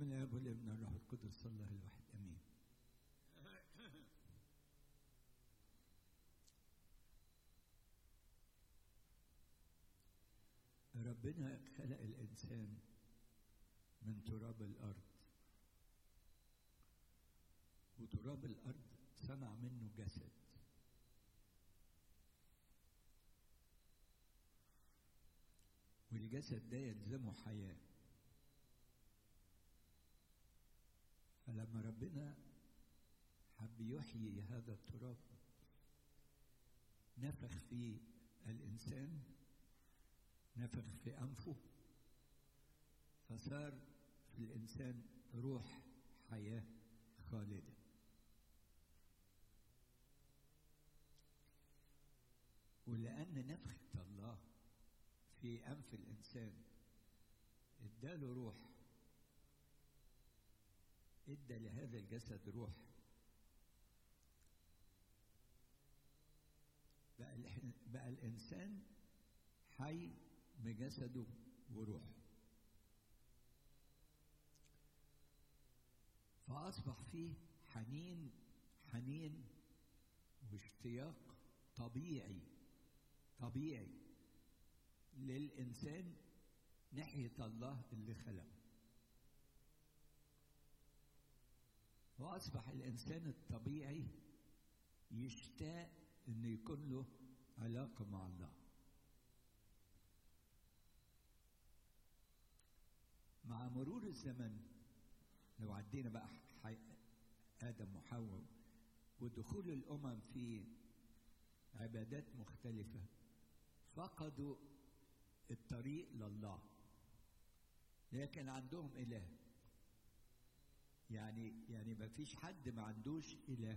من الاب والابن والروح القدس الله الواحد امين ربنا خلق الانسان من تراب الارض وتراب الارض صنع منه جسد والجسد ده يلزمه حياه فلما ربنا حب يحيي هذا التراب نفخ في الانسان نفخ في انفه فصار في الانسان روح حياه خالده ولان نفخه الله في انف الانسان اداله روح ادى لهذا الجسد روح بقى, بقى الانسان حي بجسده وروحه فاصبح فيه حنين حنين واشتياق طبيعي طبيعي للانسان ناحيه الله اللي خلقه واصبح الانسان الطبيعي يشتاق انه يكون له علاقه مع الله مع مرور الزمن لو عدينا بقى حي... ادم وحواء ودخول الامم في عبادات مختلفه فقدوا الطريق لله لكن عندهم اله يعني يعني ما فيش حد ما عندوش اله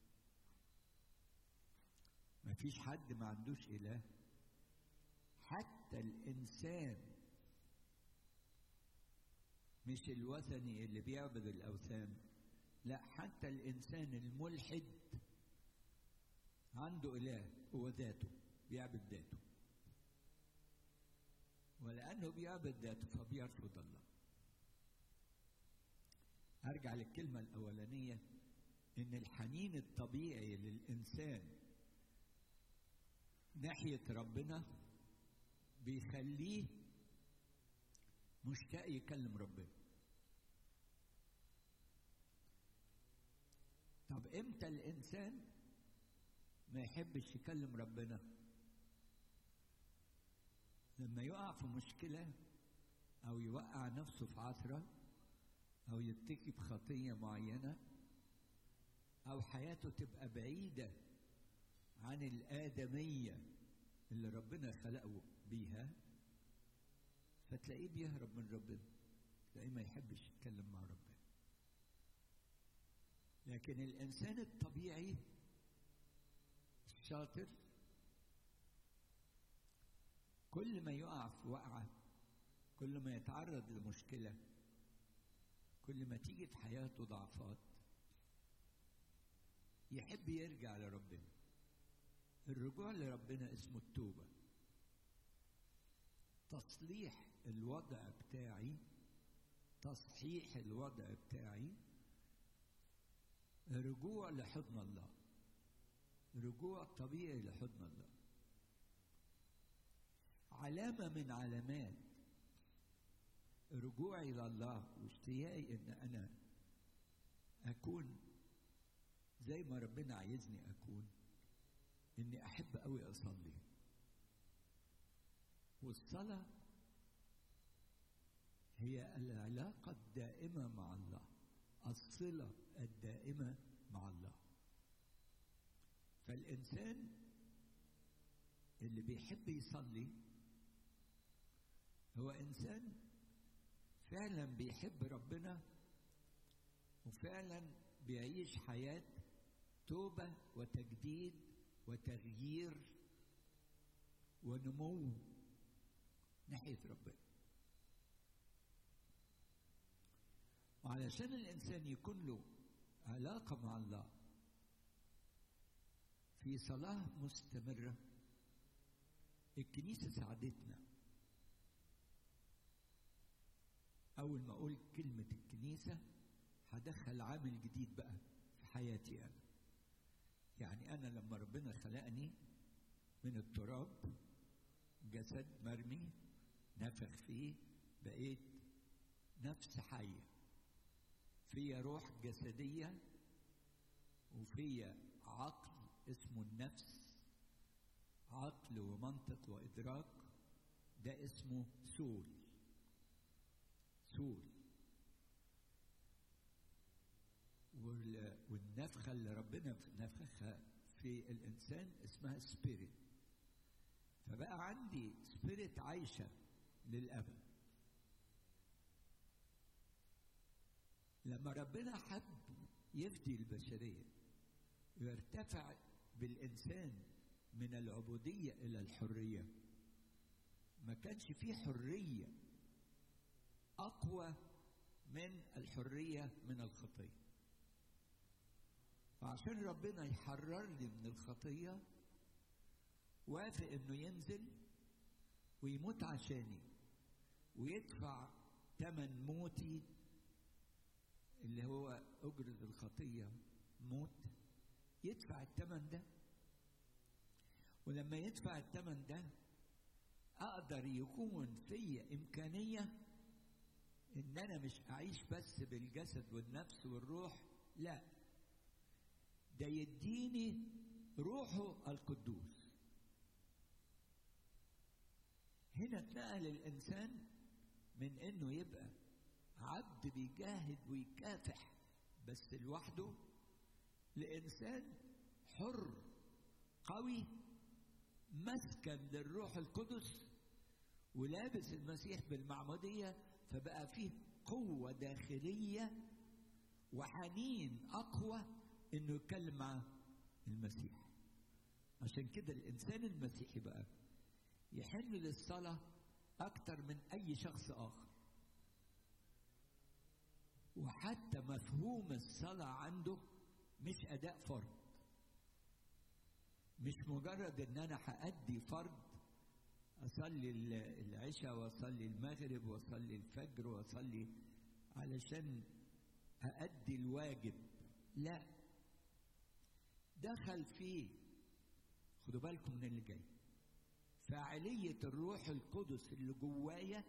ما فيش حد ما عندوش اله حتى الانسان مش الوثني اللي بيعبد الاوثان لا حتى الانسان الملحد عنده اله هو ذاته بيعبد ذاته ولانه بيعبد ذاته فبيرفض الله ارجع للكلمه الاولانيه ان الحنين الطبيعي للانسان ناحيه ربنا بيخليه مشتاق يكلم ربنا طب امتى الانسان ما يحبش يكلم ربنا لما يقع في مشكله او يوقع نفسه في عثره او يتكي بخطيه معينه او حياته تبقى بعيده عن الادميه اللي ربنا خلقه بيها فتلاقيه بيهرب من ربنا تلاقيه ما يحبش يتكلم مع ربنا لكن الانسان الطبيعي الشاطر كل ما يقع في وقعه كل ما يتعرض لمشكله كل ما تيجي في حياته ضعفات يحب يرجع لربنا الرجوع لربنا اسمه التوبة تصليح الوضع بتاعي تصحيح الوضع بتاعي رجوع لحضن الله رجوع طبيعي لحضن الله علامة من علامات رجوعي لله واشتياقي ان انا اكون زي ما ربنا عايزني اكون اني احب قوي اصلي والصلاه هي العلاقه الدائمه مع الله الصله الدائمه مع الله فالانسان اللي بيحب يصلي هو انسان فعلا بيحب ربنا وفعلا بيعيش حياه توبه وتجديد وتغيير ونمو ناحيه ربنا وعلشان الانسان يكون له علاقه مع الله في صلاه مستمره الكنيسه ساعدتنا أول ما أقول كلمة الكنيسة هدخل عامل جديد بقى في حياتي أنا يعني أنا لما ربنا خلقني من التراب جسد مرمي نفخ فيه بقيت نفس حية فيا روح جسدية وفيا عقل اسمه النفس عقل ومنطق وإدراك ده اسمه سول سول والنفخة اللي ربنا نفخها في الإنسان اسمها سبيريت فبقى عندي سبيريت عايشة للأبد لما ربنا حب يفدي البشرية ويرتفع بالإنسان من العبودية إلى الحرية ما كانش فيه حرية أقوى من الحرية من الخطية فعشان ربنا يحررني من الخطية وافق إنه ينزل ويموت عشاني ويدفع ثمن موتي اللي هو أجرة الخطية موت يدفع الثمن ده ولما يدفع الثمن ده اقدر يكون في امكانيه ان انا مش اعيش بس بالجسد والنفس والروح لا ده يديني روحه القدوس هنا اتنقل الانسان من انه يبقى عبد بيجاهد ويكافح بس لوحده لانسان حر قوي مسكن للروح القدس ولابس المسيح بالمعمودية فبقى فيه قوة داخلية وحنين أقوى إنه يتكلم مع المسيح عشان كده الإنسان المسيحي بقى يحن للصلاة أكتر من أي شخص آخر وحتى مفهوم الصلاة عنده مش أداء فرض مش مجرد ان انا هأدي فرض اصلي العشاء واصلي المغرب واصلي الفجر واصلي علشان أأدي الواجب لا دخل فيه خدوا بالكم من اللي جاي فاعلية الروح القدس اللي جوايا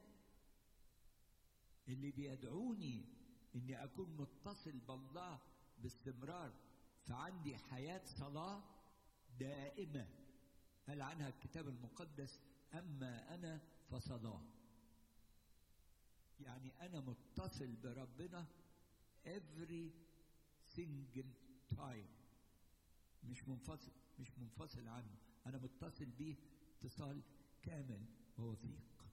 اللي بيدعوني اني اكون متصل بالله باستمرار فعندي حياة صلاة دائمة قال عنها الكتاب المقدس أما أنا فصلاة يعني أنا متصل بربنا every single time مش منفصل مش منفصل عنه أنا متصل بيه اتصال كامل ووثيق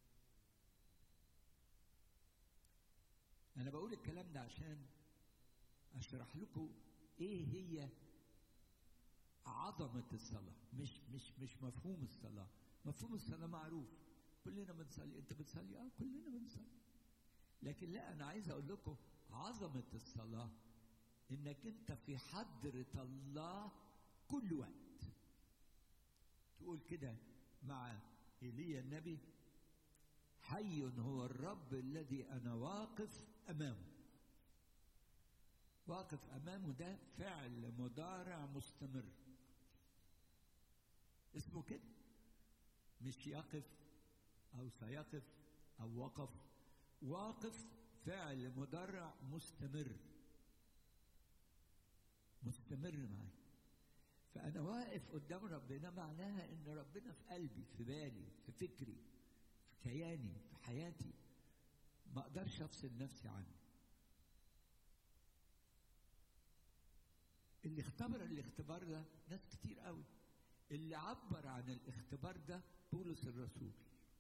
أنا بقول الكلام ده عشان أشرح لكم إيه هي عظمة الصلاة مش مش مش مفهوم الصلاة مفهوم الصلاة معروف كلنا بنصلي انت بتصلي اه كلنا بنصلي لكن لا انا عايز اقول لكم عظمة الصلاة انك انت في حضرة الله كل وقت تقول كده مع ايليا النبي حي هو الرب الذي انا واقف امامه واقف امامه ده فعل مضارع مستمر اسمه كده مش يقف او سيقف او وقف واقف فعل مضارع مستمر مستمر معي فانا واقف قدام ربنا معناها ان ربنا في قلبي في بالي في فكري في كياني في حياتي ما اقدرش افصل نفسي عنه اللي اختبر الاختبار ده ناس كتير قوي اللي عبر عن الاختبار ده بولس الرسول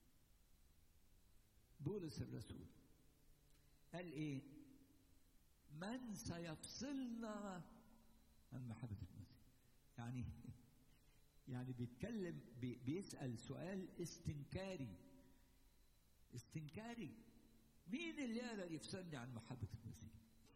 بولس الرسول قال ايه من سيفصلنا عن محبة المسيح يعني يعني بيتكلم بي بيسأل سؤال استنكاري استنكاري مين اللي يقدر يفصلني عن محبة المسيح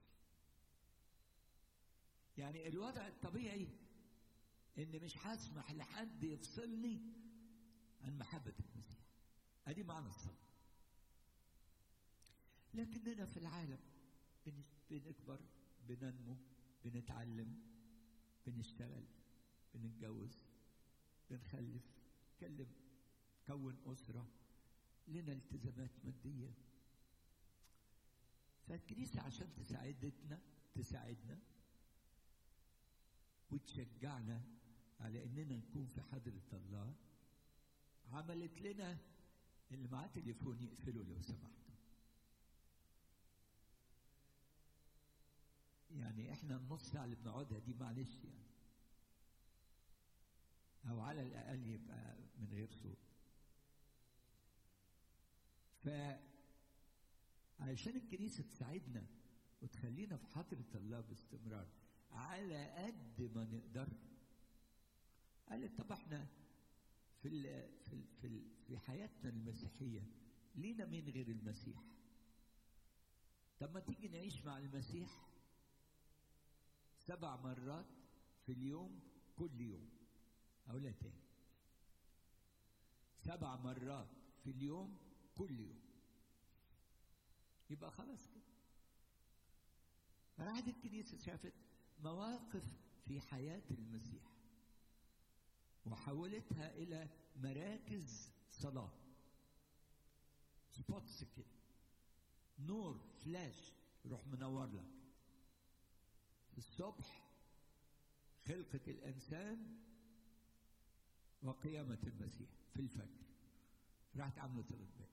يعني الوضع الطبيعي ان مش هسمح لحد يفصلني عن محبة المسيح ادي معنى الصلاة لكننا في العالم بن- بنكبر بننمو بنتعلم بنشتغل بنتجوز بنخلف نتكلم كون أسرة لنا التزامات مادية فالكنيسة عشان تساعدتنا تساعدنا وتشجعنا على اننا نكون في حضرة الله عملت لنا اللي معاه تليفون يقفله لو سمحتوا يعني احنا النص ساعة اللي بنقعدها دي معلش يعني او على الاقل يبقى من غير صوت ف علشان الكنيسة تساعدنا وتخلينا في حضرة الله باستمرار على قد ما نقدر قالت طب احنا في ال في ال في, ال في حياتنا المسيحية لينا مين غير المسيح؟ طب ما تيجي نعيش مع المسيح سبع مرات في اليوم كل يوم أقولها تاني سبع مرات في اليوم كل يوم يبقى خلاص كده راحت الكنيسة شافت مواقف في حياة المسيح وحولتها إلى مراكز صلاة سبوتس كده نور فلاش يروح منور لك في الصبح خلقة الإنسان وقيامة المسيح في الفجر راحت عاملة صلاة بيت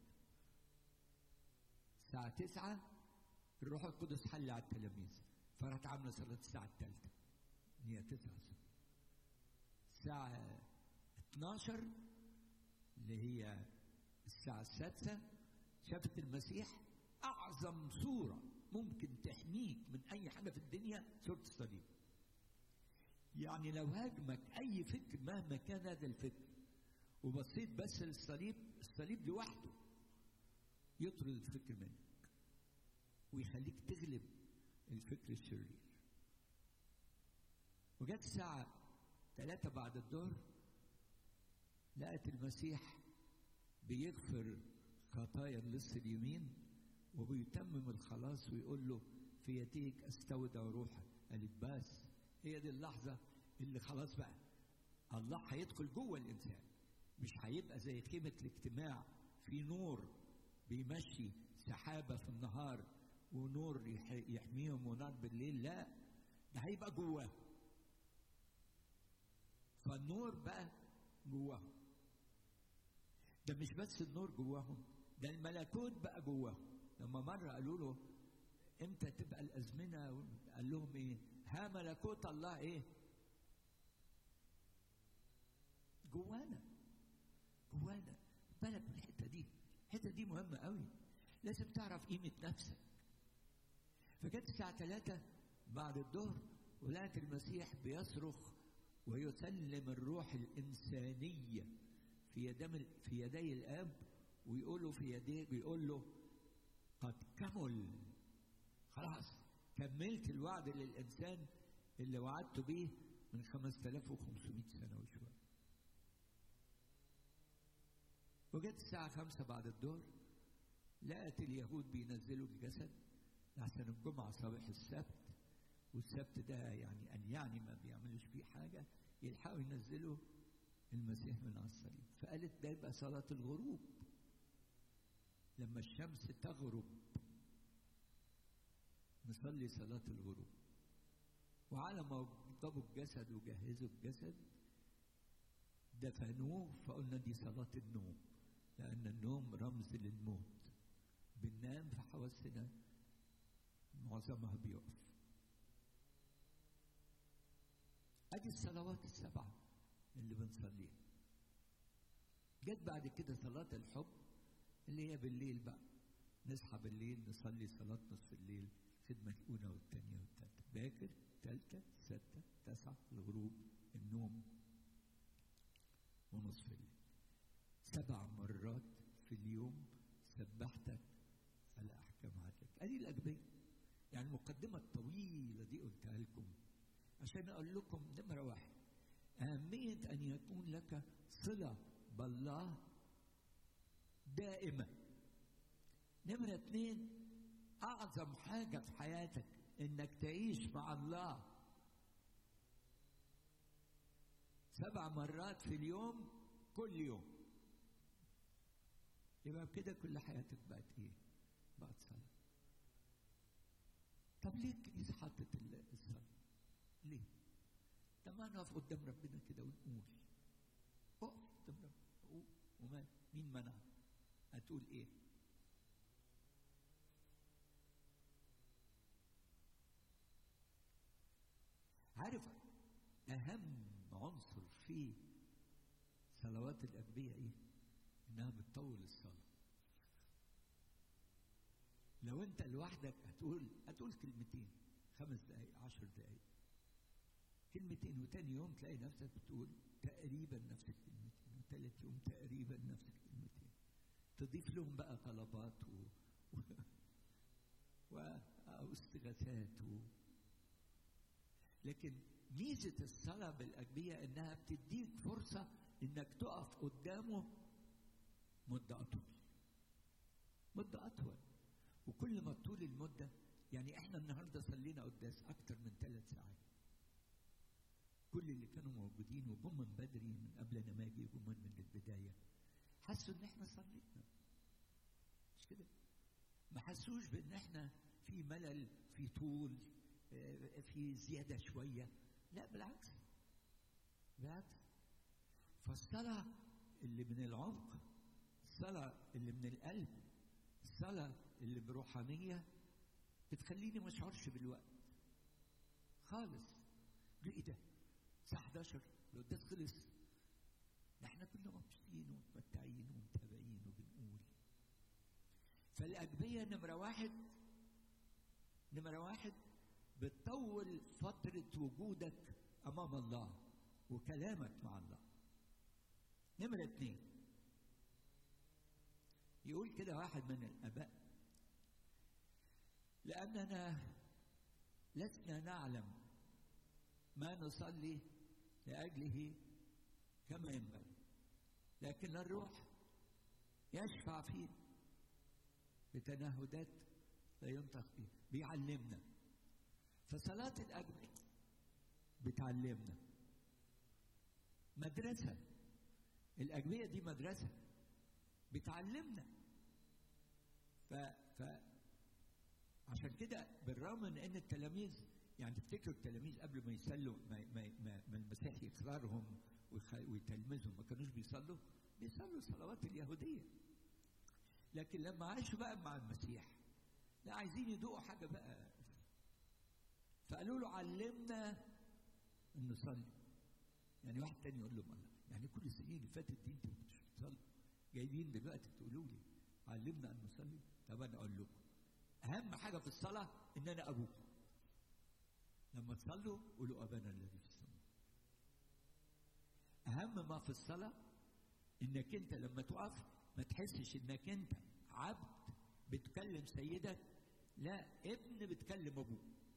الساعة تسعة الروح القدس حل على التلاميذ فراحت عاملة صلاة الساعة الثالثة هي تسعة الصبح الساعة 12 اللي هي الساعة السادسة شافت المسيح أعظم صورة ممكن تحميك من أي حاجة في الدنيا صورة الصليب يعني لو هاجمك أي فكر مهما كان هذا الفكر وبصيت بس للصليب الصليب لوحده يطرد الفكر منك ويخليك تغلب الفكر الشرير وجت الساعة ثلاثة بعد الظهر لقت المسيح بيغفر خطايا اللص اليمين وبيتمم الخلاص ويقول له في يديك استودع روحك قالت بس هي دي اللحظة اللي خلاص بقى الله هيدخل جوه الإنسان مش هيبقى زي خيمة الاجتماع في نور بيمشي سحابة في النهار ونور يح- يحميهم ونار بالليل لا ده هيبقى جواه فالنور بقى جواهم ده مش بس النور جواهم ده الملكوت بقى جواهم لما مرة قالوا له امتى تبقى الأزمنة قال لهم ايه ها ملكوت الله ايه جوانا جوانا بالك من الحتة دي الحتة دي مهمة قوي لازم تعرف قيمة نفسك فجت الساعة ثلاثة بعد الظهر ولقت المسيح بيصرخ ويسلم الروح الإنسانية في يدي في يدي الآب ويقول له في يديه بيقول له قد كمل خلاص كملت الوعد للإنسان اللي وعدت بيه من 5500 سنة وشوية وجت الساعة خمسة بعد الظهر لقت اليهود بينزلوا الجسد عشان الجمعة صباح السبت والسبت ده يعني أن يعني ما بيعملوش فيه حاجة يلحقوا ينزلوا المسيح من على الصليب فقالت ده يبقى صلاة الغروب لما الشمس تغرب نصلي صلاة الغروب وعلى ما وضبوا الجسد وجهزوا الجسد دفنوه فقلنا دي صلاة النوم لأن النوم رمز للموت بننام في حواسنا معظمها بيقف ادي الصلوات السبعه اللي بنصليها جت بعد كده صلاة الحب اللي هي بالليل بقى نصحى بالليل نصلي صلاة نصف الليل الخدمة الأولى والثانية والثالثة باكر ثالثة ستة تسعة الغروب النوم ونصف الليل سبع مرات في اليوم سبحتك على أحكام عدلك أدي الأجبية يعني المقدمة الطويلة دي قلتها لكم عشان أقول لكم نمرة واحد أهمية أن يكون لك صلة بالله دائمة نمرة اثنين اعظم حاجه في حياتك انك تعيش مع الله سبع مرات في اليوم كل يوم يبقى كده كل حياتك بقت ايه؟ بقت صلاة. طب ليه الكنيسة حطت الصلاة؟ ليه؟ طب ما نقف قدام ربنا كده ونقول اقف قدام ربنا قول وما مين منع؟ هتقول ايه؟ عارف أهم عنصر في صلوات الأنبياء إيه؟ إنها بتطول الصلاة. لو أنت لوحدك هتقول هتقول كلمتين خمس دقايق عشر دقايق. كلمتين وتاني يوم تلاقي نفسك بتقول تقريبا نفس الكلمتين وتالت يوم تقريبا نفس الكلمتين. تضيف لهم بقى طلبات و... و... واستغاثات و... لكن ميزة الصلاة بالأجبية إنها بتديك فرصة إنك تقف قدامه مدة أطول. مدة أطول. وكل ما طول المدة يعني إحنا النهاردة صلينا قداس أكتر من ثلاث ساعات. كل اللي كانوا موجودين وجم من بدري من قبل أنا ما أجي وجم من البداية حسوا إن إحنا صلينا. مش كده؟ ما حسوش بإن إحنا في ملل في طول في زيادة شوية لا بالعكس بالعكس فالصلاة اللي من العمق الصلاة اللي من القلب الصلاة اللي بروحانية بتخليني ما اشعرش بالوقت خالص ايه ده الساعة 11 القداس خلص ده احنا كنا مبسوطين ومتمتعين ومتابعين وبنقول فالأجبية نمرة واحد نمرة واحد بتطول فترة وجودك أمام الله وكلامك مع الله. نمرة اتنين يقول كده واحد من الآباء لأننا لسنا نعلم ما نصلي لأجله كما ينبغي لكن الروح يشفع فينا بتنهدات لا ينطق بها بيعلمنا فصلاة الأجر بتعلمنا مدرسة الأجبية دي مدرسة بتعلمنا ف, ف عشان كده بالرغم من ان التلاميذ يعني تفتكروا التلاميذ قبل ما يصلوا ما, ما, ما, ما المسيح يقررهم ويتلمذهم ما كانوش بيصلوا بيصلوا الصلوات اليهودية لكن لما عاشوا بقى مع المسيح لا عايزين يدوقوا حاجة بقى فقالوا له علمنا ان نصلي يعني واحد تاني يقول له الله يعني كل السنين اللي فاتت دي انتوا مش بتصلوا جايين دلوقتي تقولوا لي علمنا ان نصلي طب انا اقول لكم اهم حاجه في الصلاه ان انا ابوكم لما تصلوا قولوا ابانا الذي في السماء اهم ما في الصلاه انك انت لما تقف ما تحسش انك انت عبد بتكلم سيدك لا ابن بتكلم ابوه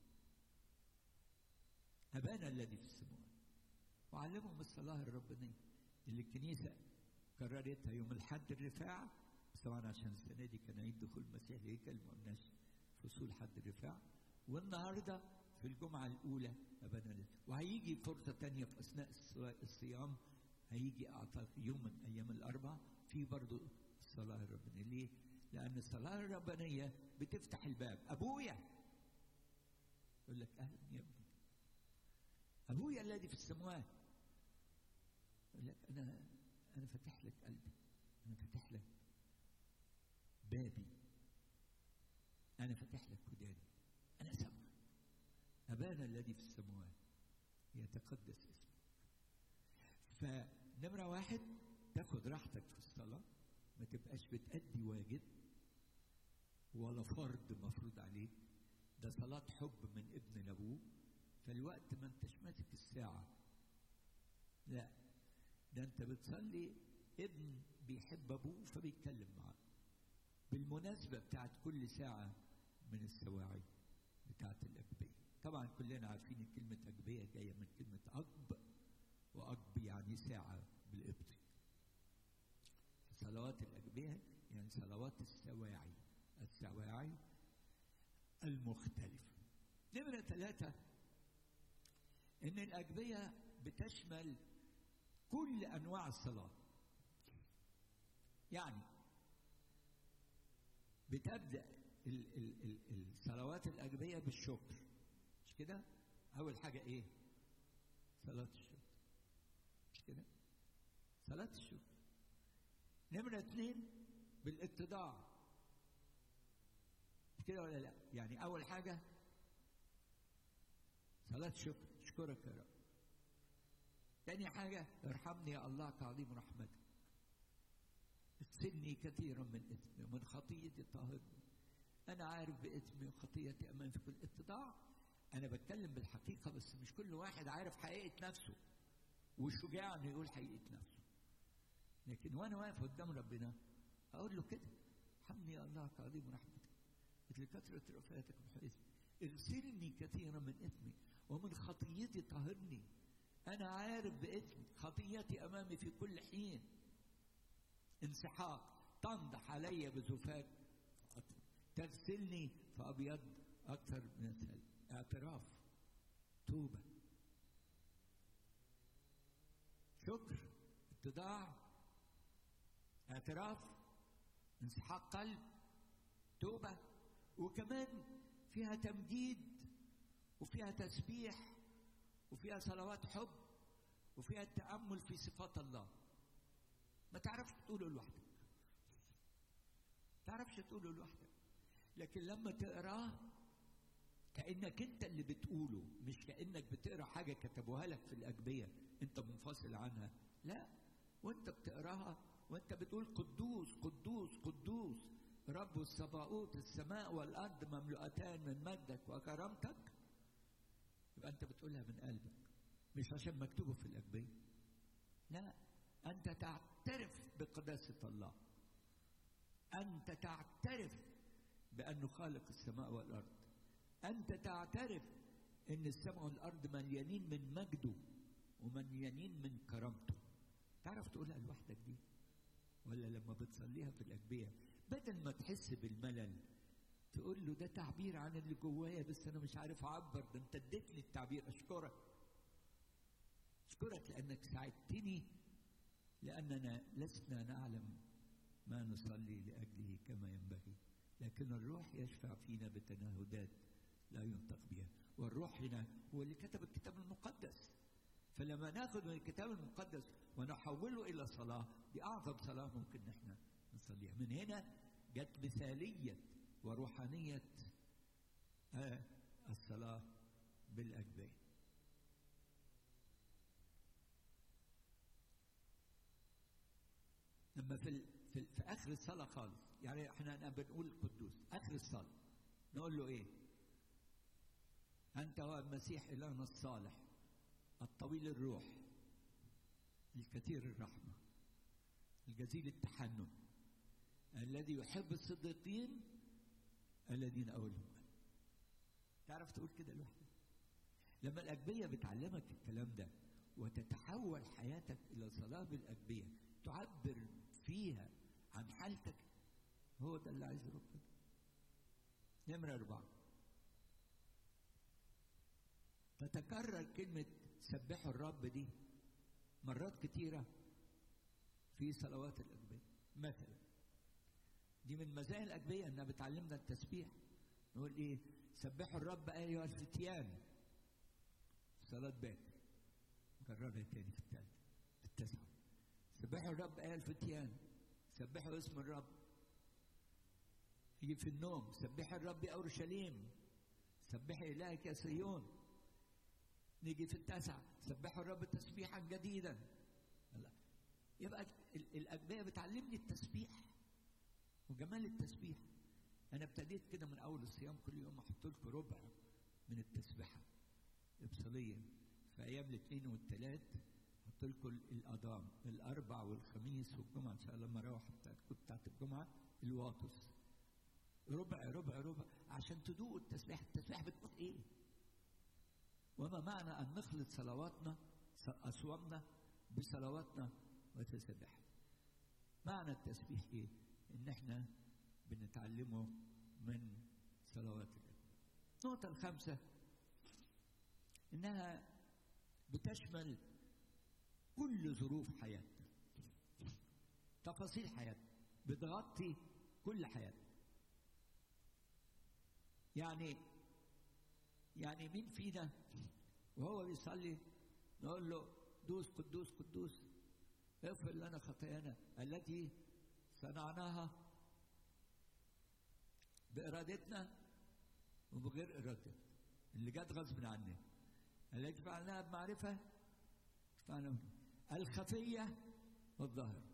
أبانا الذي في السماء وعلمهم الصلاة الربانية اللي الكنيسة قررتها يوم الحد الرفاع بس طبعا عشان السنة دي كان عيد دخول المسيح الهيكل ما قلناش فصول حد الرفاع والنهاردة في الجمعة الأولى أبانا الذي وهيجي فرصة تانية في أثناء الصيام هيجي أعتقد يوم من أيام الأربع في برضه الصلاة الربانية ليه؟ لأن الصلاة الربانية بتفتح الباب أبويا يقول لك أهلا يا ابني أبويا الذي في السماوات يقول لك أنا أنا فاتح لك قلبي أنا فاتح لك بابي أنا فاتح لك وداني أنا سمع أبانا الذي في السماوات يتقدس اسمك فنمرة واحد تاخد راحتك في الصلاة ما تبقاش بتأدي واجب ولا فرض مفروض عليك ده صلاة حب من ابن لأبوه فالوقت ما انتش ماسك الساعة لا ده انت بتصلي ابن بيحب ابوه فبيتكلم معاه بالمناسبة بتاعت كل ساعة من السواعي بتاعت الأجبية طبعا كلنا عارفين ان كلمة أجبية جاية من كلمة أجب وأجب يعني ساعة بالقبطي صلوات الأجبية يعني صلوات السواعي السواعي المختلفة نمرة ثلاثة إن الأجبية بتشمل كل أنواع الصلاة يعني بتبدأ ال ال ال الصلوات الأجبية بالشكر مش كده؟ أول حاجة إيه؟ صلاة الشكر مش كده؟ صلاة الشكر نمرة اثنين بالاتضاع مش كده ولا لا؟ يعني أول حاجة صلاة شكر أشكرك يا رب تاني حاجة ارحمني يا الله كعظيم رحمتك اغسلني كثيرا من إثمي ومن خطيتي طهرني أنا عارف بإثمي وخطيتي أمام في كل اتضاع أنا بتكلم بالحقيقة بس مش كل واحد عارف حقيقة نفسه وشجاع إنه يقول حقيقة نفسه لكن وأنا واقف قدام ربنا أقول له كده ارحمني يا الله كعظيم رحمتك مثل كثرة رفاتك وحيث اغسلني كثيرا من إثمي ومن خطيتي طهرني أنا عارف بإثمي خطيتي أمامي في كل حين انسحاق تنضح علي بزفاك تغسلني فأبيض أكثر من الثلج اعتراف توبة شكر اتضاع اعتراف انسحاق قلب توبة وكمان فيها تمجيد وفيها تسبيح وفيها صلوات حب وفيها التأمل في صفات الله ما تعرفش تقوله لوحدك تعرفش تقوله لوحدك لكن لما تقراه كأنك انت اللي بتقوله مش كأنك بتقرا حاجة كتبوها لك في الأجبية انت منفصل عنها لا وانت بتقراها وانت بتقول قدوس قدوس قدوس رب الصباؤوت السماء والأرض مملوءتان من مجدك وكرامتك يبقى انت بتقولها من قلبك مش عشان مكتوبه في الأجبية لا أنت تعترف بقداسة الله أنت تعترف بأنه خالق السماء والأرض أنت تعترف أن السماء والأرض مليانين من مجده ومليانين من كرامته تعرف تقولها لوحدك دي ولا لما بتصليها في الأجبية بدل ما تحس بالملل تقول له ده تعبير عن اللي جوايا بس أنا مش عارف أعبر ده أنت اديتني التعبير أشكرك أشكرك لأنك ساعدتني لأننا لسنا نعلم ما نصلي لأجله كما ينبغي لكن الروح يشفع فينا بتنهدات لا ينطق بها والروح هنا هو اللي كتب الكتاب المقدس فلما ناخذ من الكتاب المقدس ونحوله إلى صلاة دي أعظم صلاة ممكن نحن نصليها من هنا جت مثالية وروحانية آه الصلاة بالأجبية لما في ال... في, ال... في اخر الصلاه خالص يعني احنا بنقول قدوس اخر الصلاه نقول له ايه انت هو المسيح الهنا الصالح الطويل الروح الكثير الرحمه الجزيل التحنن الذي يحب الصديقين الذين اولهم تعرف تقول كده لوحدك لما الأجبية بتعلمك الكلام ده وتتحول حياتك إلى صلاة بالأجبية تعبر فيها عن حالتك هو ده اللي عايزه ربنا نمرة أربعة تتكرر كلمة سبحوا الرب دي مرات كتيرة في صلوات الأجبية مثلا دي من مزايا الأجبية إنها بتعلمنا التسبيح نقول إيه سبحوا الرب أيها الفتيان صلاة باكر كررها تاني في الثالثة في التسعة سبحوا الرب أيها الفتيان سبحوا اسم الرب يجي في النوم سبح الرب يا أورشليم سبح إلهك يا صيون نيجي في التاسعة سبحوا الرب تسبيحا جديدا الله يبقى الأجبية بتعلمني التسبيح وجمال التسبيح أنا ابتديت كده من أول الصيام كل يوم أحط لكم ربع من التسبيحة إبصاليا في أيام الاثنين والثلاث أحط لكم الأضام الأربع والخميس والجمعة إن شاء الله لما أروح بتاعت الجمعة الواطس ربع ربع ربع عشان تدوقوا التسبيح التسبيح بتقول إيه وما معنى أن نخلط صلواتنا أصوامنا بصلواتنا وتسبيحنا معنى التسبيح إيه؟ إن إحنا بنتعلمه من صلوات الأجبية النقطة الخامسة إنها بتشمل كل ظروف حياتنا تفاصيل حياتنا بتغطي كل حياتنا يعني يعني مين فينا وهو بيصلي نقول له دوس قدوس قدوس اغفر لنا خطايانا التي صنعناها بإرادتنا وبغير إرادتنا اللي جت غصب عننا التي فعلناها بمعرفة فعلنا الخفية والظاهرة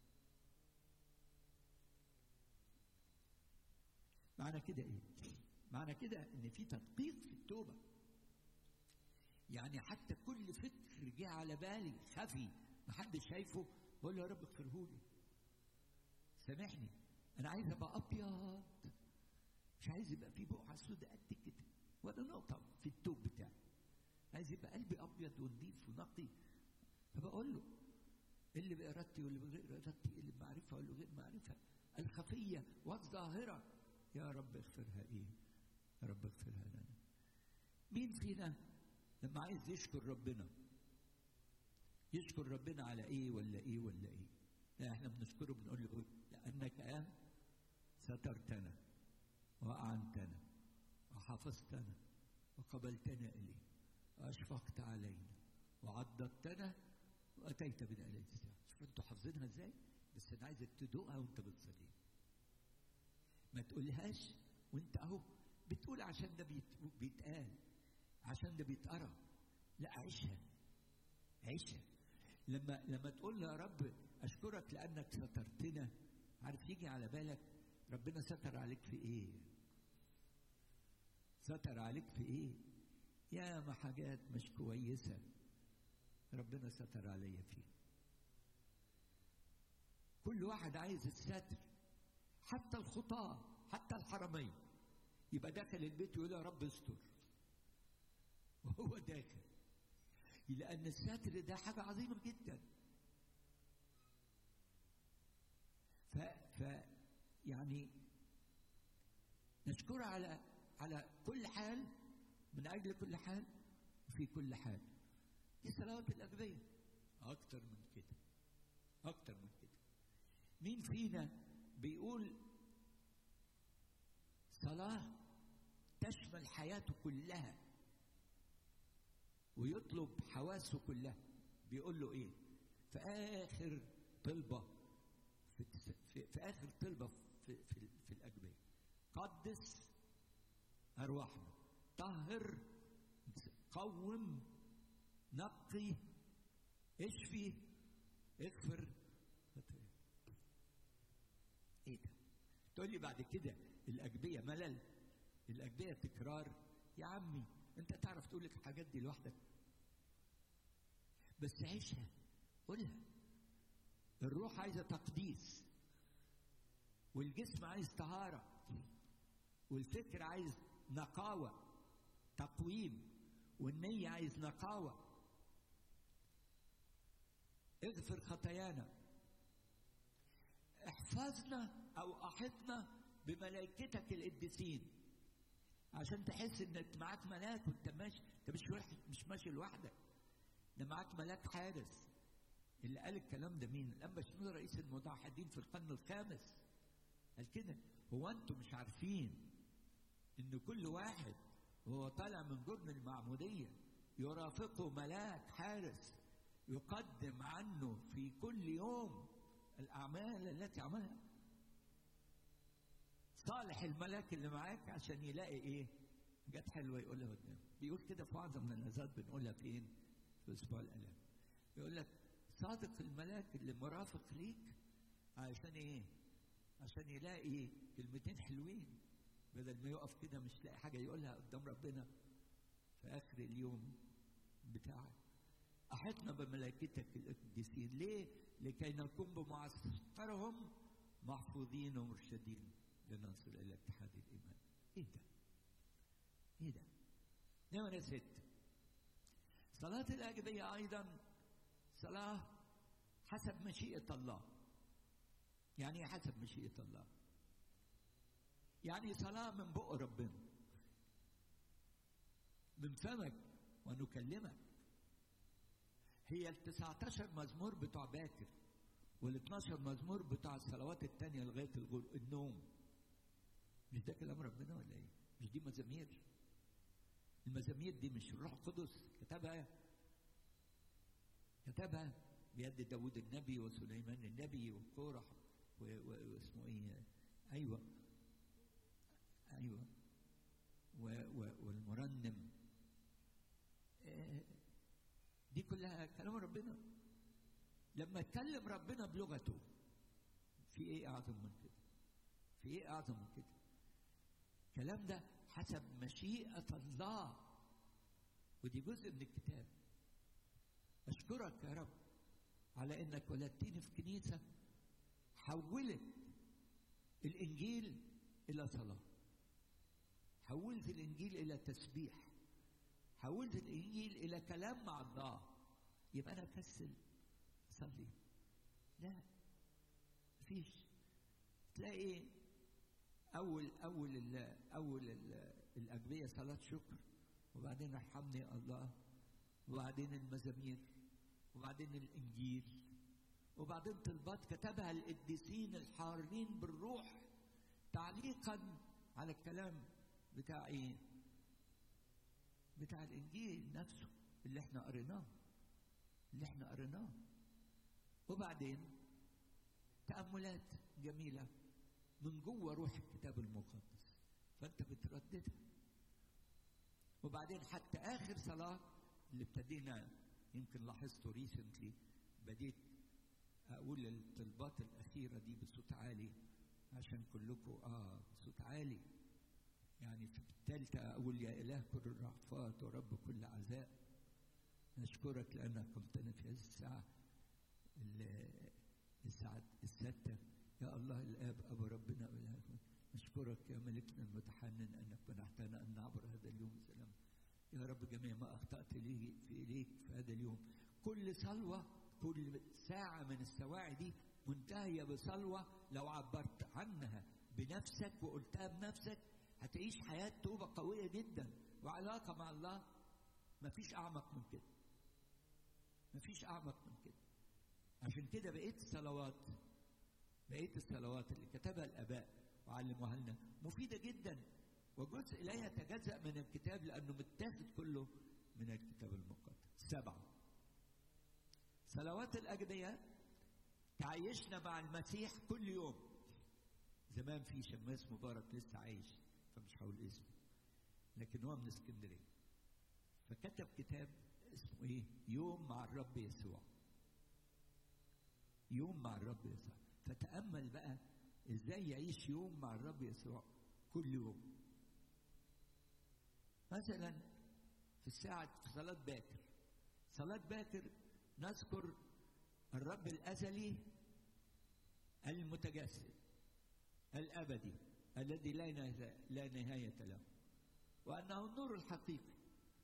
معنى كده ايه؟ معنى كده ان في تدقيق في التوبة يعني حتى كل فكر جه على بالي خفي محدش شايفه بقول له يا رب اغفرهولي سامحني انا عايز ابقى ابيض مش عايز يبقى في بقعه سوداء قد كده وده نقطه في التوب بتاعي عايز يبقى قلبي ابيض ونضيف ونقي فبقول له اللي بارادتي واللي بغير ارادتي اللي بمعرفه واللي بغير معرفه الخفيه والظاهره يا رب اغفرها ايه يا رب اغفرها لنا مين فينا لما عايز يشكر ربنا يشكر ربنا على ايه ولا ايه ولا ايه لا احنا بنشكره بنقول له لانك سترتنا واعنتنا وحفظتنا وقبلتنا اليك واشفقت علينا وعضدتنا واتيت بنا اليك شوف انتوا حافظينها ازاي بس انا عايزك تدوقها وانت بتصلي ما تقولهاش وانت اهو بتقول عشان ده بيت- بيتقال عشان ده بيتقرا لا عيشها عيشها لما لما تقول له يا رب اشكرك لانك سترتنا عارف يجي على بالك ربنا ستر عليك في ايه ستر عليك في ايه يا ما حاجات مش كويسه ربنا ستر عليا فيها كل واحد عايز الستر حتى الخطاة حتى الحرمين يبقى داخل البيت يقول يا رب استر وهو داخل لأن الستر ده حاجة عظيمة جدا ف, ف يعني نشكره على على كل حال من أجل كل حال وفي كل حال دي صلوات الأغبياء أكتر من كده أكتر من كده مين فينا بيقول صلاة تشمل حياته كلها ويطلب حواسه كلها بيقول له ايه في اخر طلبة في, في, في اخر طلبة في, في, في الاجبية قدس ارواحنا طهر قوم نقي اشفي اغفر ايه ده تقول لي بعد كده الاجبيه ملل الاجبيه تكرار يا عمي انت تعرف تقول لك الحاجات دي لوحدك بس عيشها قولها الروح عايزه تقديس والجسم عايز طهاره والفكر عايز نقاوه تقويم والنيه عايز نقاوه اغفر خطايانا احفظنا او احطنا بملائكتك القديسين عشان تحس ان معاك ملاك وانت ماشي انت مش واحد مش ماشي لوحدك ده معاك ملاك حارس اللي قال الكلام ده مين؟ الانبا شنودة رئيس المتوحدين في القرن الخامس قال كده هو انتم مش عارفين ان كل واحد وهو طالع من جرن المعموديه يرافقه ملاك حارس يقدم عنه في كل يوم الأعمال التي عملها صالح الملاك اللي معاك عشان يلاقي إيه؟ جت حلوة يقولها قدام بيقول كده في معظم من النزات بنقولها فين؟ في أسبوع الآلام يقول لك صادق الملاك اللي مرافق ليك عشان إيه؟ عشان يلاقي كلمتين حلوين بدل ما يقف كده مش لاقي حاجة يقولها قدام ربنا في آخر اليوم بتاعك أحطنا بملائكتك القديسين ليه؟ لكي نكون بمعسكرهم محفوظين ومرشدين لنصل إلى اتحاد الإيمان إيه ده؟ إيه ده؟ نمرة ست صلاة الأجبية أيضا صلاة حسب مشيئة الله يعني إيه حسب مشيئة الله؟ يعني صلاة من بق ربنا من فمك ونكلمك هي ال 19 مزمور بتوع باكر وال 12 مزمور بتوع الصلوات التانية لغاية الغل... النوم مش ده كلام ربنا ولا ايه؟ مش دي مزامير؟ المزامير دي مش الروح القدس كتبها كتبها بيد داود النبي وسليمان النبي وكورح واسمه ايه ايوه ايوه و و والمرنم دي كلها كلام ربنا لما اتكلم ربنا بلغته في ايه اعظم من كده في ايه اعظم من كده الكلام ده حسب مشيئة الله ودي جزء من الكتاب أشكرك يا رب على إنك ولدتني في كنيسة حولت الإنجيل إلى صلاة حولت الإنجيل إلى تسبيح حولت الإنجيل إلى كلام مع الله يبقى أنا أكسل أصلي لا مفيش تلاقي أول أول ال أول ال الأجبية صلاة شكر وبعدين ارحمني الله وبعدين المزامير وبعدين الإنجيل وبعدين طلبات كتبها القديسين الحارين بالروح تعليقا على الكلام بتاع ايه؟ بتاع الانجيل نفسه اللي احنا قريناه اللي احنا قريناه وبعدين تأملات جميلة من جوه روح الكتاب المقدس فأنت بترددها وبعدين حتى آخر صلاة اللي ابتدينا يمكن لاحظته ريسنتلي بديت أقول الطلبات الأخيرة دي بصوت عالي عشان كلكم آه بصوت عالي يعني في الثالثة أقول يا إله كل الرأفات ورب كل عزاء نشكرك لأنك قمتنا في هذه الساعة الساعة الستة يا الله الآب أبو ربنا وإلهنا نشكرك يا ملكنا المتحنن أنك منحتنا أن نعبر هذا اليوم بسلام يا رب جميع ما أخطأت إليه في إليك في هذا اليوم كل صلوة كل ساعة من السواعي دي منتهية بصلوة لو عبرت عنها بنفسك وقلتها بنفسك هتعيش حياة توبة قوية جدا وعلاقة مع الله مفيش أعمق من كده مفيش أعمق من كده عشان كده بقيت الصلوات بقيت الصلوات اللي كتبها الآباء وعلموها لنا مفيدة جدا وجزء لا يتجزأ من الكتاب لأنه متاخد كله من الكتاب المقدس سبعة صلوات الأجبية تعيشنا مع المسيح كل يوم زمان في شماس مبارك لسه عايش فمش هقول اسمه لكن هو من اسكندريه فكتب كتاب اسمه ايه؟ يوم مع الرب يسوع يوم مع الرب يسوع فتأمل بقى ازاي يعيش يوم مع الرب يسوع كل يوم مثلا في الساعة في صلاة باكر صلاة باكر نذكر الرب الأزلي المتجسد الأبدي الذي لا نهاية لا نهاية له وأنه النور الحقيقي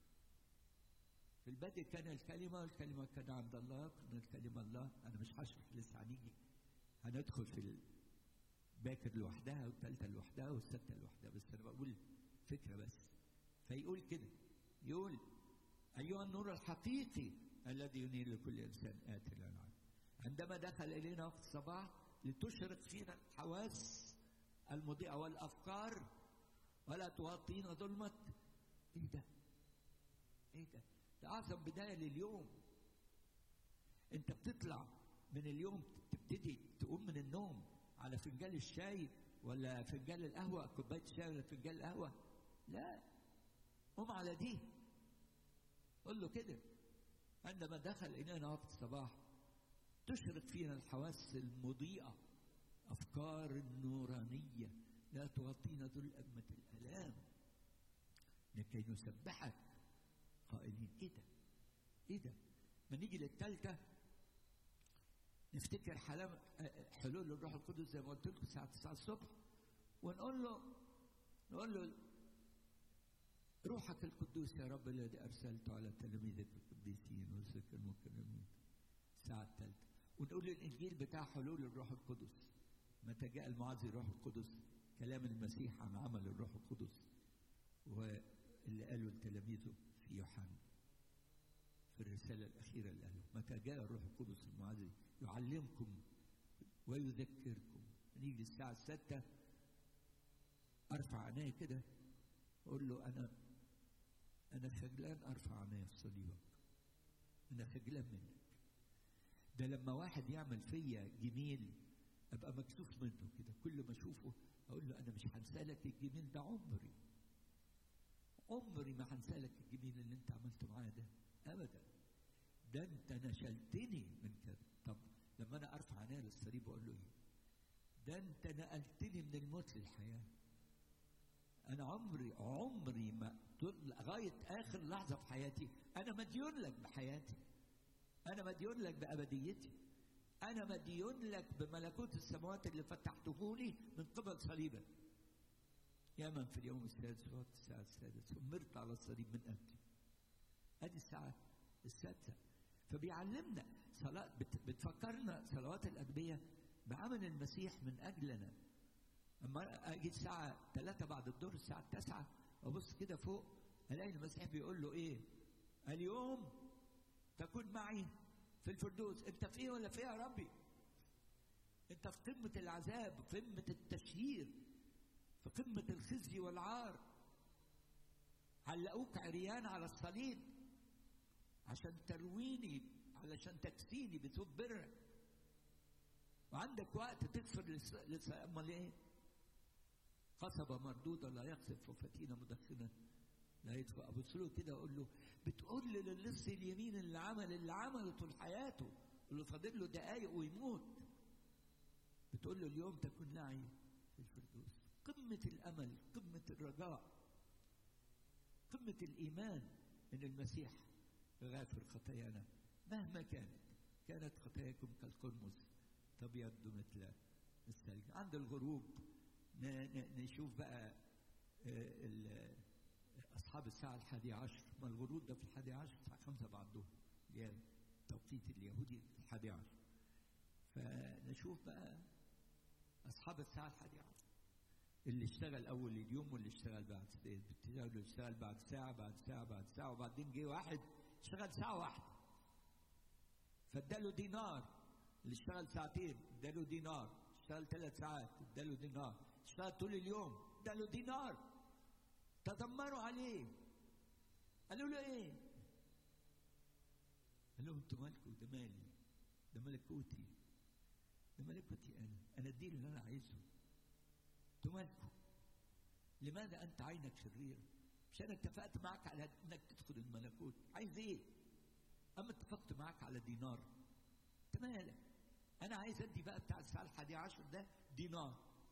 في البدء كان الكلمة والكلمة كان عند الله كان الكلمة الله أنا مش هشرح لسه هنيجي هندخل في باكر لوحدها والثالثة لوحدها والستة لوحدها بس أنا بقول فكرة بس فيقول كده يقول أيها النور الحقيقي الذي ينير لكل إنسان آتي الأنعام عندما دخل إلينا وقت الصباح لتشرق فينا الحواس المضيئة والأفكار ولا تغطينا ظلمة إيه ده؟ إيه ده؟ ده أعظم بداية لليوم أنت بتطلع من اليوم تبتدي تقوم من النوم على فنجان الشاي ولا فنجان القهوة كوباية الشاي ولا فنجان القهوة لا قوم على دي قول له كده عندما دخل إلينا وقت الصباح تشرق فينا الحواس المضيئة أفكار النورانية لا تغطينا ذل أمة الآلام لكي نسبحك قائلين إيه ده؟ إيه ده؟ ما نيجي للتالتة نفتكر حلم حلول الروح القدس زي ما قلت لكم الساعة 9 الصبح ونقول له نقول له روحك القدوس يا رب الذي أرسلته على تلاميذك القديسين ورسلك المكرمين الساعة الثالثة ونقول الإنجيل بتاع حلول الروح القدس متى جاء المعزي الروح القدس كلام المسيح عن عمل الروح القدس اللي قاله لتلاميذه في يوحنا في الرسالة الأخيرة اللي قاله متى جاء الروح القدس المعزي يعلمكم ويذكركم نيجي الساعة الستة أرفع عيني كده أقول له أنا أنا خجلان أرفع عيني في صليبك أنا خجلان منك ده لما واحد يعمل فيا جميل أبقى مكسوف منه كده كل ما أشوفه أقول له أنا مش هنسى لك الجميل ده عمري عمري ما هنسى لك الجميل اللي أنت عملته معايا ده أبدا ده أنت نشلتني من كده طب لما أنا أرفع عيني للصليب وأقول له إيه ده أنت نقلتني من الموت للحياة أنا عمري عمري ما لغاية آخر لحظة في حياتي أنا مديون لك بحياتي أنا مديون لك بأبديتي أنا مديون لك بملكوت السماوات اللي فتحته لي من قبل صليبك يا من في اليوم السادس وقت الساعة السادسة مرت على الصليب من أجلي هذه الساعة السادسة فبيعلمنا صلاة بتفكرنا صلوات الأدبية بعمل المسيح من أجلنا أما أجي الساعة ثلاثة بعد الظهر الساعة التاسعة أبص كده فوق ألاقي المسيح بيقول له إيه؟ اليوم تكون معي في الفردوس أنت في إيه ولا في إيه يا ربي؟ أنت في قمة العذاب في قمة التشهير في قمة الخزي والعار علقوك عريان على الصليب عشان ترويني علشان تكسيني بثوب برك وعندك وقت تغفر لس... امال ايه؟ قصبة مردودة لا يقصف وفتينة مدخنة لا يدفع أبص له كده أقول له بتقول لي للص اليمين اللي عمل اللي عمله طول حياته اللي فاضل له دقايق ويموت بتقول له اليوم تكون معي في الفردوس قمة الأمل قمة الرجاء قمة الإيمان إن المسيح غافر خطايانا مهما كانت كانت خطاياكم كالقرمز تبيض مثل الثلج عند الغروب نشوف بقى أصحاب الساعة الحادية عشر ما الغروب ده في الحادية عشر الساعة خمسة بعد الظهر اللي هي التوقيت اليهودي الحادية عشر فنشوف بقى أصحاب الساعة الحادية عشر اللي اشتغل أول اليوم واللي اشتغل بعد اللي اشتغل بعد ساعة بعد ساعة بعد ساعة وبعدين جه واحد اشتغل ساعة واحدة فاداله دينار اللي اشتغل ساعتين اداله دينار اشتغل ثلاث ساعات اداله دينار اشتغل طول اليوم اداله دينار تذمروا عليه قالوا له ايه قال لهم انتوا مالكم ده مالي ده ملكوتي ده ملكوتي انا انا اديه اللي انا عايزه انتوا مالكم لماذا انت عينك شريره مش انا اتفقت معك على انك تدخل الملكوت عايز ايه اما اتفقت معك على دينار انت مالك انا عايز ادي بقى بتاع الساعه الحادية عشر ده دينار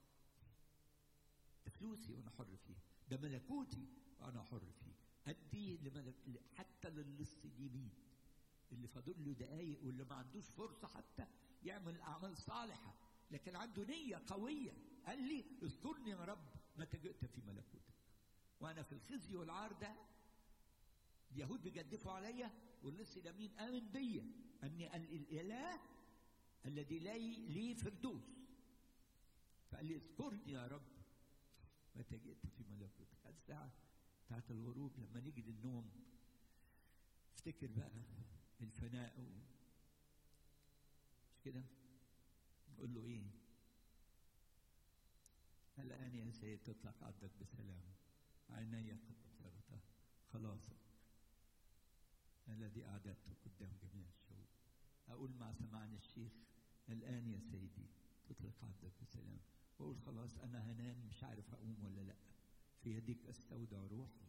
ده فلوسي وانا حر فيه ده ملكوتي وانا حر فيه اديه لملك حتى للص اليمين اللي فاضل له دقايق واللي ما عندوش فرصه حتى يعمل اعمال صالحه لكن عنده نيه قويه قال لي اذكرني يا رب متى جئت في ملكوتك وانا في الخزي والعار ده اليهود بيجدفوا عليا واللص اليمين امن بيا اني الاله الذي لي لي فردوس فقال لي اذكرني يا رب متى جئت في ملكوتك الساعة بتاعت الغروب لما نيجي للنوم افتكر بقى الفناء و... مش كده نقول له ايه الآن يا سيد تطلق عبدك بسلام عيني قد أبصرتها خلاصك الذي أعددته قدام جميع الشعوب أقول مع سمعني الشيخ الآن يا سيدي تطلق عبدك بسلام وأقول خلاص أنا هنام مش عارف أقوم ولا لأ في يديك أستودع روحي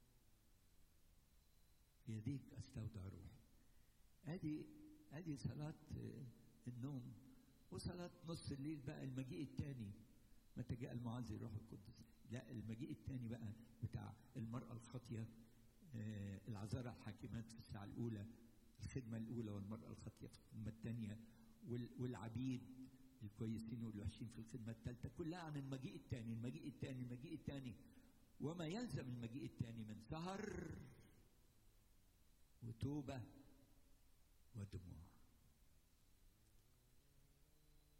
في يديك أستودع روحي أدي أدي صلاة النوم وصلاة نص الليل بقى المجيء الثاني متى جاء المعزي الروح القدس لا المجيء الثاني بقى بتاع المرأة الخاطية آه العذارى الحاكمات في الساعة الأولى الخدمة الأولى والمرأة الخاطية في الخدمة الثانية والعبيد الكويسين والوحشين في الخدمة الثالثة كلها عن المجيء الثاني المجيء الثاني المجيء الثاني وما يلزم المجيء الثاني من سهر وتوبة ودموع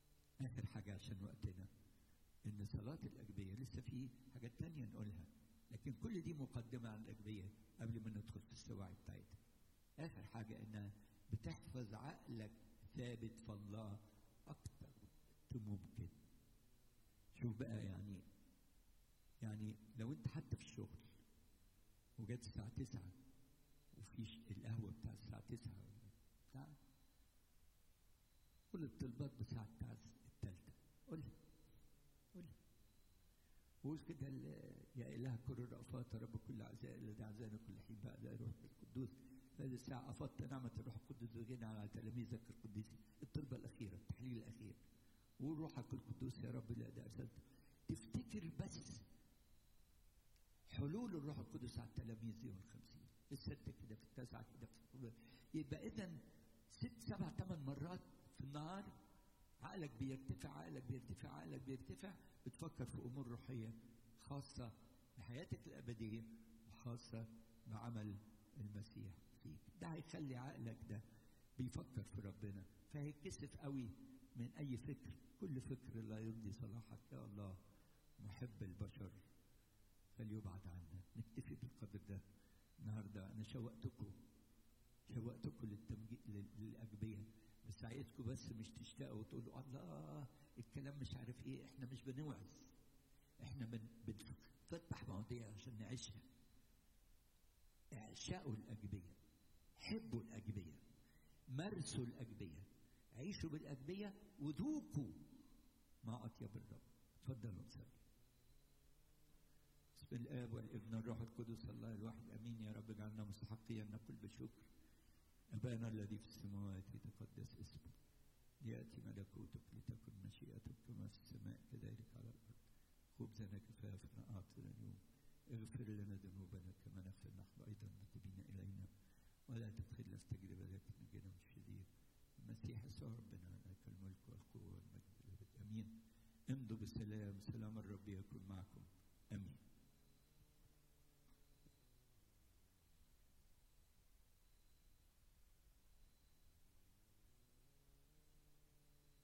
آخر حاجة عشان وقتنا إن صلاة الأجبية لسه في حاجات تانية نقولها لكن كل دي مقدمة عن الأجبية قبل ما ندخل في السواعي بتاعتها آخر حاجة إنها بتحفظ عقلك ثابت في الله أكتر ممكن شوف بقى يعني يعني لو أنت حتى في الشغل وجت الساعة تسعة وفي القهوة بتاع الساعة تسعة بتاع قول الطلبات بتاع الساعة التالتة قول قول قول كده يا إله كل الرأفات رب كل عزاء الذي عزانا كل حين بقى لا روح القدوس هذه الساعة أفضت نعمة الروح القدس وجينا على تلاميذك القديسين الطلبة الأخيرة التحليل الأخير وروحك القدوس يا رب لا ده أرسلت تفتكر بس حلول الروح القدس على التلاميذ يوم الخمسين الستة كده في التاسعة كده في يبقى إذا ست سبع ثمان مرات في النهار عقلك بيرتفع عقلك بيرتفع عقلك بيرتفع بتفكر في أمور روحية خاصة بحياتك الأبدية وخاصة بعمل المسيح فيك ده هيخلي عقلك ده بيفكر في ربنا فهيتكسف قوي من أي فكر كل فكر لا يرضي صلاحك يا الله محب البشر فليبعد عنا نكتفي بالقدر ده النهارده انا شوقتكم شوقتكم للتمجيد للاجبيه بس عايزكم بس مش تشتاقوا وتقولوا الله الكلام مش عارف ايه احنا مش بنوعظ احنا بن بنفتح مواضيع عشان نعيشها اعشقوا الاجبيه حبوا الاجبيه مارسوا الاجبيه عيشوا بالاجبيه وذوقوا ما اطيب الرب اتفضلوا نصلي بسم الاب والابن والروح القدس الله الواحد امين يا رب اجعلنا مستحقين نقول بشكر ابانا الذي في السماوات يتقدس اسمك لياتي ملكوتك لتكن مشيئتك كما في السماء كذلك على الارض خبزنا كفافنا اعطنا اليوم اغفر لنا ذنوبنا كما نغفر نحن ايضا المذنبين الينا ولا تدخلنا في تجربه لكن نجينا من الشرير المسيح يسوع ربنا لك الملك والقوه والمجد امين امضوا بالسلام سلام الرب يكون معكم امين